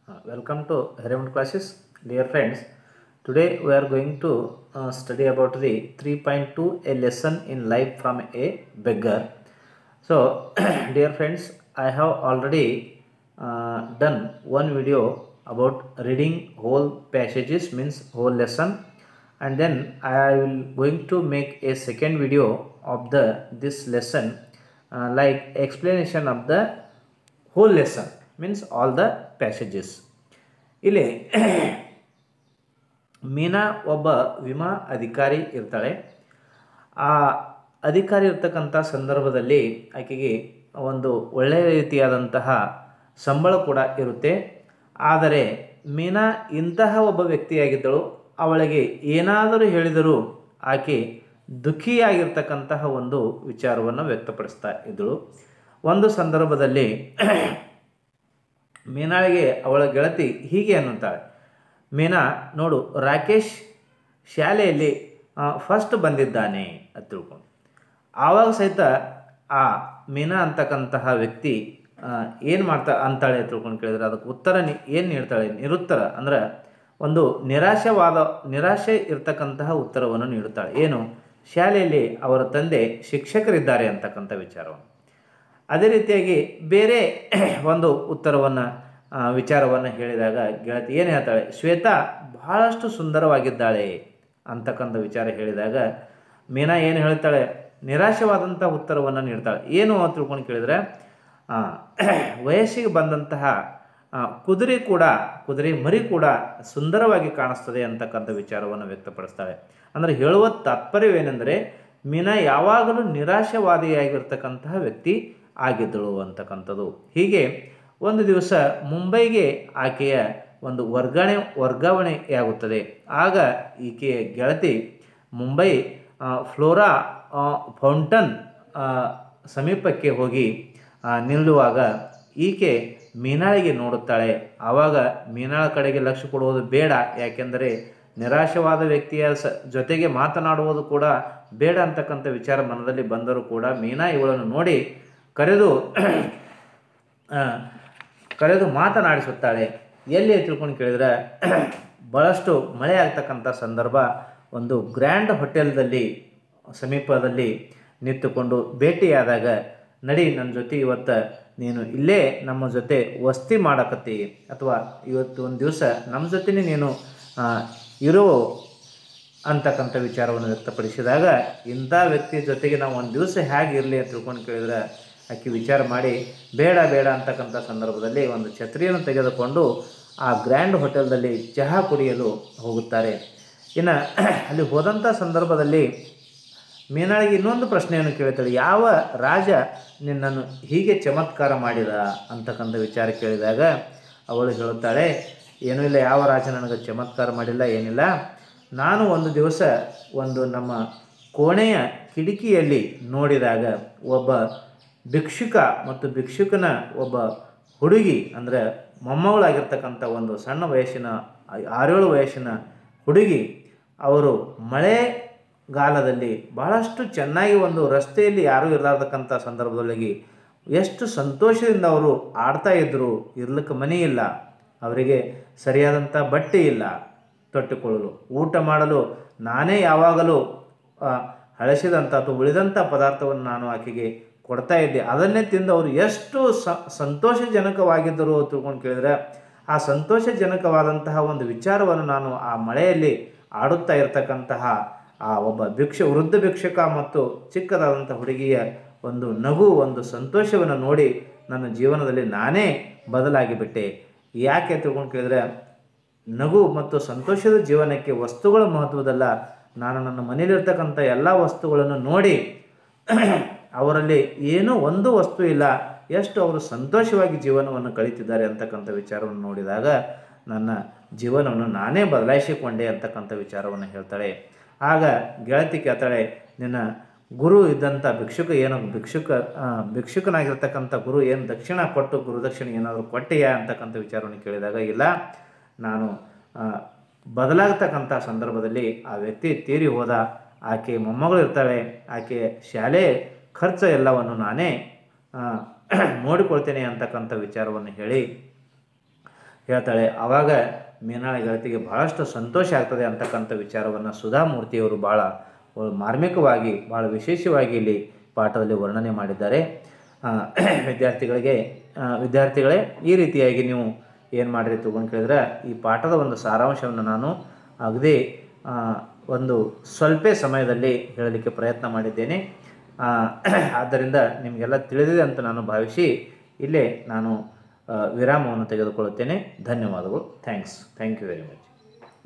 Uh, welcome to Harriman classes, dear friends. Today we are going to uh, study about the 3.2 a lesson in life from a beggar. So, dear friends, I have already uh, done one video about reading whole passages means whole lesson and then I will going to make a second video of the this lesson uh, like explanation of the whole lesson means all the passages ಇಲ್ಲಿ ಮೀನಾ ಒಬ್ಬ ವಿಮಾ ಅಧಿಕಾರಿ ಇರ್ತಾಳೆ ಆ ಅಧಿಕಾರಿ ಇರ್ತಕ್ಕಂಥ ಸಂದರ್ಭದಲ್ಲಿ ಆಕೆಗೆ ಒಂದು ಒಳ್ಳೆಯ ರೀತಿಯಾದಂತಹ ಸಂಬಳ ಕೂಡ ಇರುತ್ತೆ ಆದರೆ ಮೀನಾ ಇಂತಹ ಒಬ್ಬ ವ್ಯಕ್ತಿಯಾಗಿದ್ದಳು ಅವಳಿಗೆ ಏನಾದರೂ ಹೇಳಿದರೂ ಆಕೆ ದುಃಖಿಯಾಗಿರ್ತಕ್ಕಂತಹ ಒಂದು ವಿಚಾರವನ್ನು ವ್ಯಕ್ತಪಡಿಸ್ತಾ ಇದ್ದಳು ಒಂದು ಸಂದರ್ಭದಲ್ಲಿ ಮೀನಾಳಿಗೆ ಅವಳ ಗೆಳತಿ ಹೀಗೆ ಅನ್ನುತ್ತಾಳೆ ಮೀನಾ ನೋಡು ರಾಕೇಶ್ ಶಾಲೆಯಲ್ಲಿ ಫಸ್ಟ್ ಬಂದಿದ್ದಾನೆ ಅಂತ ತಿಳ್ಕೊಂಡು ಆವಾಗ ಸಹಿತ ಆ ಮೀನಾ ಅಂತಕ್ಕಂತಹ ವ್ಯಕ್ತಿ ಏನು ಮಾಡ್ತಾ ಅಂತಾಳೆ ತಿಳ್ಕೊಂಡು ಕೇಳಿದ್ರೆ ಅದಕ್ಕೆ ಉತ್ತರ ನಿ ಏನು ನೀಡ್ತಾಳೆ ನಿರುತ್ತರ ಅಂದ್ರೆ ಒಂದು ನಿರಾಶವಾದ ನಿರಾಶೆ ಇರ್ತಕ್ಕಂತಹ ಉತ್ತರವನ್ನು ನೀಡುತ್ತಾಳೆ ಏನು ಶಾಲೆಯಲ್ಲಿ ಅವರ ತಂದೆ ಶಿಕ್ಷಕರಿದ್ದಾರೆ ಅಂತಕ್ಕಂಥ ವಿಚಾರವನ್ನು ಅದೇ ರೀತಿಯಾಗಿ ಬೇರೆ ಒಂದು ಉತ್ತರವನ್ನು ವಿಚಾರವನ್ನು ಹೇಳಿದಾಗ ಗೆಳತಿ ಏನು ಹೇಳ್ತಾಳೆ ಶ್ವೇತಾ ಬಹಳಷ್ಟು ಸುಂದರವಾಗಿದ್ದಾಳೆ ಅಂತಕ್ಕಂಥ ವಿಚಾರ ಹೇಳಿದಾಗ ಮೀನಾ ಏನು ಹೇಳ್ತಾಳೆ ನಿರಾಶವಾದಂಥ ಉತ್ತರವನ್ನು ನೀಡ್ತಾಳೆ ಏನು ಅಂತ ತಿಳ್ಕೊಂಡು ಕೇಳಿದರೆ ವಯಸ್ಸಿಗೆ ಬಂದಂತಹ ಕುದುರೆ ಕೂಡ ಕುದುರೆ ಮರಿ ಕೂಡ ಸುಂದರವಾಗಿ ಕಾಣಿಸ್ತದೆ ಅಂತಕ್ಕಂಥ ವಿಚಾರವನ್ನು ವ್ಯಕ್ತಪಡಿಸ್ತಾಳೆ ಅಂದರೆ ಹೇಳುವ ತಾತ್ಪರ್ಯವೇನೆಂದರೆ ಮೀನಾ ಯಾವಾಗಲೂ ನಿರಾಶವಾದಿಯಾಗಿರ್ತಕ್ಕಂತಹ ವ್ಯಕ್ತಿ ಆಗಿದ್ದಳು ಅಂತಕ್ಕಂಥದ್ದು ಹೀಗೆ ಒಂದು ದಿವಸ ಮುಂಬೈಗೆ ಆಕೆಯ ಒಂದು ವರ್ಗಾವಣೆ ವರ್ಗಾವಣೆಯಾಗುತ್ತದೆ ಆಗ ಈಕೆಯ ಗೆಳತಿ ಮುಂಬೈ ಫ್ಲೋರಾ ಫೌಂಟನ್ ಸಮೀಪಕ್ಕೆ ಹೋಗಿ ನಿಲ್ಲುವಾಗ ಈಕೆ ಮೀನಾಳಿಗೆ ನೋಡುತ್ತಾಳೆ ಆವಾಗ ಮೀನಾಳ ಕಡೆಗೆ ಲಕ್ಷ್ಯ ಕೊಡುವುದು ಬೇಡ ಯಾಕೆಂದರೆ ನಿರಾಶವಾದ ವ್ಯಕ್ತಿಯ ಸ ಜೊತೆಗೆ ಮಾತನಾಡುವುದು ಕೂಡ ಬೇಡ ಅಂತಕ್ಕಂಥ ವಿಚಾರ ಮನದಲ್ಲಿ ಬಂದರೂ ಕೂಡ ಮೀನಾ ಇವಳನ್ನು ನೋಡಿ ಕರೆದು ಕರೆದು ಮಾತನಾಡಿಸುತ್ತಾಳೆ ಎಲ್ಲಿ ತಿಳ್ಕೊಂಡು ಕೇಳಿದ್ರೆ ಭಾಳಷ್ಟು ಮಳೆ ಆಗ್ತಕ್ಕಂಥ ಸಂದರ್ಭ ಒಂದು ಗ್ರ್ಯಾಂಡ್ ಹೋಟೆಲ್ದಲ್ಲಿ ಸಮೀಪದಲ್ಲಿ ನಿಂತುಕೊಂಡು ಭೇಟಿಯಾದಾಗ ನಡಿ ನನ್ನ ಜೊತೆ ಇವತ್ತು ನೀನು ಇಲ್ಲೇ ನಮ್ಮ ಜೊತೆ ವಸ್ತಿ ಮಾಡಕತ್ತಿ ಅಥವಾ ಇವತ್ತು ಒಂದು ದಿವಸ ನಮ್ಮ ಜೊತೆನೇ ನೀನು ಇರೋ ಅಂತಕ್ಕಂಥ ವಿಚಾರವನ್ನು ವ್ಯಕ್ತಪಡಿಸಿದಾಗ ಇಂಥ ವ್ಯಕ್ತಿ ಜೊತೆಗೆ ನಾವು ಒಂದು ದಿವಸ ಹೇಗೆ ಇರಲಿ ಅಂತ ತಿಳ್ಕೊಂಡು ಕೇಳಿದ್ರೆ ಆಕೆ ವಿಚಾರ ಮಾಡಿ ಬೇಡ ಬೇಡ ಅಂತಕ್ಕಂಥ ಸಂದರ್ಭದಲ್ಲಿ ಒಂದು ಛತ್ರಿಯನ್ನು ತೆಗೆದುಕೊಂಡು ಆ ಗ್ರ್ಯಾಂಡ್ ಹೋಟೆಲ್ದಲ್ಲಿ ಚಹಾ ಕುಡಿಯಲು ಹೋಗುತ್ತಾರೆ ಇನ್ನು ಅಲ್ಲಿ ಹೋದಂಥ ಸಂದರ್ಭದಲ್ಲಿ ಮೀನಾಳಿಗೆ ಇನ್ನೊಂದು ಪ್ರಶ್ನೆಯನ್ನು ಕೇಳ್ತಾಳೆ ಯಾವ ರಾಜ ನಿನ್ನನ್ನು ಹೀಗೆ ಚಮತ್ಕಾರ ಮಾಡಿದ ಅಂತಕ್ಕಂಥ ವಿಚಾರ ಕೇಳಿದಾಗ ಅವಳು ಹೇಳುತ್ತಾಳೆ ಏನೂ ಇಲ್ಲ ಯಾವ ರಾಜ ನನಗೆ ಚಮತ್ಕಾರ ಮಾಡಿಲ್ಲ ಏನಿಲ್ಲ ನಾನು ಒಂದು ದಿವಸ ಒಂದು ನಮ್ಮ ಕೋಣೆಯ ಕಿಟಕಿಯಲ್ಲಿ ನೋಡಿದಾಗ ಒಬ್ಬ ಭಿಕ್ಷುಕ ಮತ್ತು ಭಿಕ್ಷುಕನ ಒಬ್ಬ ಹುಡುಗಿ ಅಂದರೆ ಮೊಮ್ಮಗಳಾಗಿರ್ತಕ್ಕಂಥ ಒಂದು ಸಣ್ಣ ವಯಸ್ಸಿನ ಆರೇಳು ವಯಸ್ಸಿನ ಹುಡುಗಿ ಅವರು ಮಳೆಗಾಲದಲ್ಲಿ ಬಹಳಷ್ಟು ಚೆನ್ನಾಗಿ ಒಂದು ರಸ್ತೆಯಲ್ಲಿ ಯಾರೂ ಇರಲಾರ್ದಕ್ಕಂಥ ಸಂದರ್ಭದಲ್ಲಿ ಎಷ್ಟು ಸಂತೋಷದಿಂದ ಅವರು ಆಡ್ತಾ ಇದ್ದರು ಇರ್ಲಿಕ್ಕೆ ಮನೆ ಇಲ್ಲ ಅವರಿಗೆ ಸರಿಯಾದಂಥ ಬಟ್ಟೆ ಇಲ್ಲ ತೊಟ್ಟುಕೊಳ್ಳಲು ಊಟ ಮಾಡಲು ನಾನೇ ಯಾವಾಗಲೂ ಹಳಸಿದಂಥ ಅಥವಾ ಉಳಿದಂಥ ಪದಾರ್ಥವನ್ನು ನಾನು ಆಕೆಗೆ ಕೊಡ್ತಾ ಇದ್ದೆ ಅದನ್ನೇ ತಿಂದು ಅವರು ಎಷ್ಟು ಸಂತೋಷಜನಕವಾಗಿದ್ದರು ತಿಳ್ಕೊಂಡು ಕೇಳಿದರೆ ಆ ಸಂತೋಷಜನಕವಾದಂತಹ ಒಂದು ವಿಚಾರವನ್ನು ನಾನು ಆ ಮಳೆಯಲ್ಲಿ ಆಡುತ್ತಾ ಇರತಕ್ಕಂತಹ ಆ ಒಬ್ಬ ಭಿಕ್ಷ ವೃದ್ಧ ಭಿಕ್ಷುಕ ಮತ್ತು ಚಿಕ್ಕದಾದಂಥ ಹುಡುಗಿಯ ಒಂದು ನಗು ಒಂದು ಸಂತೋಷವನ್ನು ನೋಡಿ ನನ್ನ ಜೀವನದಲ್ಲಿ ನಾನೇ ಬದಲಾಗಿ ಬಿಟ್ಟೆ ಯಾಕೆ ತಿಳ್ಕೊಂಡು ಕೇಳಿದರೆ ನಗು ಮತ್ತು ಸಂತೋಷದ ಜೀವನಕ್ಕೆ ವಸ್ತುಗಳ ಮಹತ್ವದಲ್ಲ ನಾನು ನನ್ನ ಮನೇಲಿರ್ತಕ್ಕಂಥ ಎಲ್ಲ ವಸ್ತುಗಳನ್ನು ನೋಡಿ ಅವರಲ್ಲಿ ಏನೂ ಒಂದು ವಸ್ತು ಇಲ್ಲ ಎಷ್ಟು ಅವರು ಸಂತೋಷವಾಗಿ ಜೀವನವನ್ನು ಕಳೀತಿದ್ದಾರೆ ಅಂತಕ್ಕಂಥ ವಿಚಾರವನ್ನು ನೋಡಿದಾಗ ನನ್ನ ಜೀವನವನ್ನು ನಾನೇ ಬದಲಾಯಿಸಿಕೊಂಡೆ ಅಂತಕ್ಕಂಥ ವಿಚಾರವನ್ನು ಹೇಳ್ತಾಳೆ ಆಗ ಗೆಳತಿ ಕೇಳ್ತಾಳೆ ನಿನ್ನ ಗುರು ಇದ್ದಂಥ ಭಿಕ್ಷುಕ ಏನು ಭಿಕ್ಷುಕ ಭಿಕ್ಷುಕನಾಗಿರ್ತಕ್ಕಂಥ ಗುರು ಏನು ದಕ್ಷಿಣ ಕೊಟ್ಟು ಗುರುದಕ್ಷಿಣೆ ಏನಾದರೂ ಕೊಟ್ಟೆಯಾ ಅಂತಕ್ಕಂಥ ವಿಚಾರವನ್ನು ಕೇಳಿದಾಗ ಇಲ್ಲ ನಾನು ಬದಲಾಗತಕ್ಕಂಥ ಸಂದರ್ಭದಲ್ಲಿ ಆ ವ್ಯಕ್ತಿ ತೀರಿ ಹೋದ ಆಕೆ ಮೊಮ್ಮಗಳು ಇರ್ತಾಳೆ ಆಕೆ ಶಾಲೆ ಖರ್ಚು ಎಲ್ಲವನ್ನು ನಾನೇ ನೋಡಿಕೊಳ್ತೇನೆ ಅಂತಕ್ಕಂಥ ವಿಚಾರವನ್ನು ಹೇಳಿ ಹೇಳ್ತಾಳೆ ಆವಾಗ ಮೀನಾಳ ಗೆಳತಿಗೆ ಬಹಳಷ್ಟು ಸಂತೋಷ ಆಗ್ತದೆ ಅಂತಕ್ಕಂಥ ವಿಚಾರವನ್ನು ಸುಧಾಮೂರ್ತಿಯವರು ಭಾಳ ಮಾರ್ಮಿಕವಾಗಿ ಭಾಳ ವಿಶೇಷವಾಗಿ ಇಲ್ಲಿ ಪಾಠದಲ್ಲಿ ವರ್ಣನೆ ಮಾಡಿದ್ದಾರೆ ಆ, ವಿದ್ಯಾರ್ಥಿಗಳಿಗೆ ಆ, ವಿದ್ಯಾರ್ಥಿಗಳೇ ಈ ರೀತಿಯಾಗಿ ನೀವು ಏನು ಮಾಡಿರಿ ತಗೊಂಡು ಕೇಳಿದ್ರೆ ಈ ಪಾಠದ ಒಂದು ಸಾರಾಂಶವನ್ನು ನಾನು ಅಗದಿ ಆ, ಒಂದು ಸ್ವಲ್ಪ ಸಮಯದಲ್ಲಿ ಹೇಳಲಿಕ್ಕೆ ಪ್ರಯತ್ನ ಮಾಡಿದ್ದೇನೆ ಆ, ಆದ್ದರಿಂದ ನಿಮಗೆಲ್ಲ ತಿಳಿದಿದೆ ಅಂತ ನಾನು ಭಾವಿಸಿ ಇಲ್ಲೇ ನಾನು ಆ, ವಿರಾಮವನ್ನು ತೆಗೆದುಕೊಳ್ಳುತ್ತೇನೆ ಧನ್ಯವಾದಗಳು thanks thank you very much